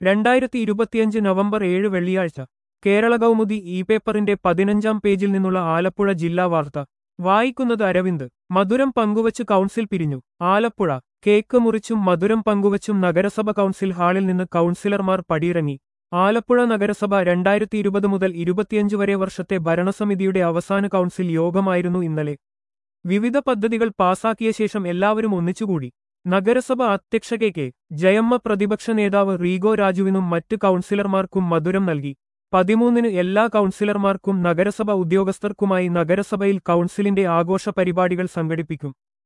രണ്ടായിരത്തി ഇരുപത്തിയഞ്ച് നവംബർ ഏഴ് വെള്ളിയാഴ്ച കേരള കൗമുദി ഇ പേപ്പറിന്റെ പതിനഞ്ചാം പേജിൽ നിന്നുള്ള ആലപ്പുഴ ജില്ലാ വാർത്ത വായിക്കുന്നത് അരവിന്ദ് മധുരം പങ്കുവച്ച് കൗൺസിൽ പിരിഞ്ഞു ആലപ്പുഴ കേക്ക് മുറിച്ചും മധുരം പങ്കുവച്ചും നഗരസഭ കൗൺസിൽ ഹാളിൽ നിന്ന് കൗൺസിലർമാർ പടിയിറങ്ങി ആലപ്പുഴ നഗരസഭ രണ്ടായിരത്തി ഇരുപത് മുതൽ ഇരുപത്തിയഞ്ച് വരെ വർഷത്തെ ഭരണസമിതിയുടെ അവസാന കൗൺസിൽ യോഗമായിരുന്നു ഇന്നലെ വിവിധ പദ്ധതികൾ പാസാക്കിയ ശേഷം എല്ലാവരും ഒന്നിച്ചുകൂടി നഗരസഭ അധ്യക്ഷ കെ കെ ജയമ്മ പ്രതിപക്ഷ നേതാവ് റീഗോ രാജുവിനും മറ്റ് കൗൺസിലർമാർക്കും മധുരം നൽകി പതിമൂന്നിന് എല്ലാ കൗൺസിലർമാർക്കും നഗരസഭ ഉദ്യോഗസ്ഥർക്കുമായി നഗരസഭയിൽ കൗൺസിലിന്റെ ആഘോഷ പരിപാടികൾ സംഘടിപ്പിക്കും